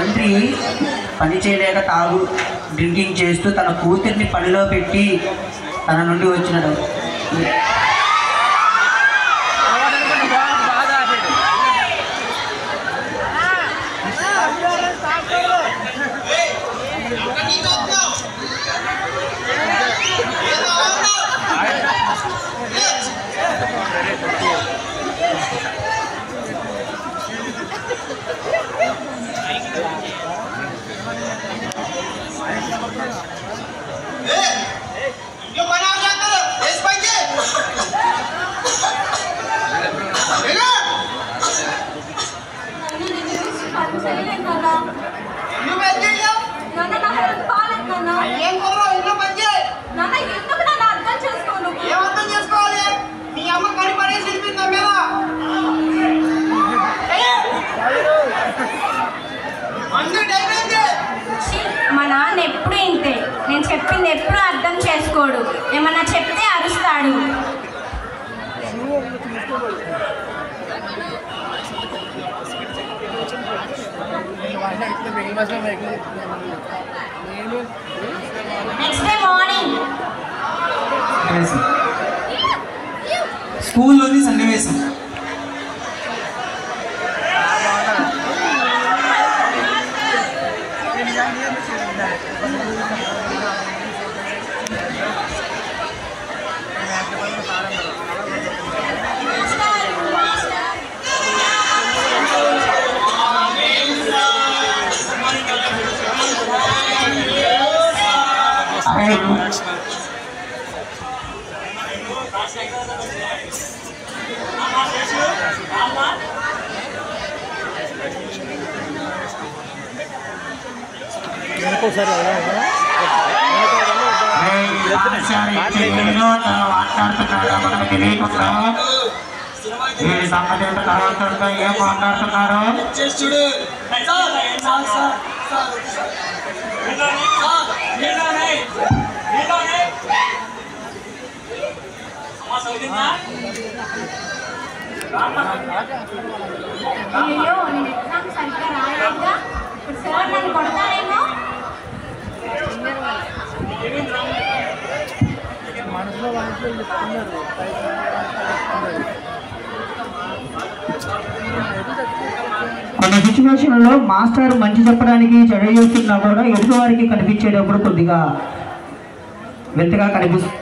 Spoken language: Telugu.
తండ్రి పని చేయలేక తాగు డ్రింకింగ్ చేస్తూ తన కూతుర్ని పనిలో పెట్టి తన నుండి వచ్చినాడు ఇంట్లో పని ఎవరు చేస్తారు? వేసి పైకి. వెళ్ళు. నువ్వు ఏం చెయ్యవు? ఏం కుదరవు, ఇంట్లో పని చేయి. ఏం అర్థం చేసుకోవాలి? మీ అమ్మ కడి పడేసి వెళ్ళిపోయింది నా మీద. చెయ్యి. అందరూ టైం అయింది. మా నాన్న ఎప్పుడు ఇంతే నేను చెప్పింది ఎప్పుడు అర్థం చేసుకోడు ఏమన్నా చెప్తే అరుస్తాడు నెక్స్ట్ డే మార్నింగ్ సన్నివేశం స్కూల్లోని సన్నివేశం ఈ సంగతి ఏంటో తర్వాత చూస్తే ఏం మాట్లాడుతున్నారు అయ్యో నేను ఎగ్జామ్ సరిగ్గా రాయలేదుగా ఇప్పుడు సార్ నన్ను కొడతారేమో కొన్ని సిచ్యువేషన్లో మాస్టర్ మంచి చెప్పడానికి చెడు చేస్తున్నా కూడా ఎదుటి వారికి కనిపించేటప్పుడు కొద్దిగా వింతగా కనిపిస్తుంది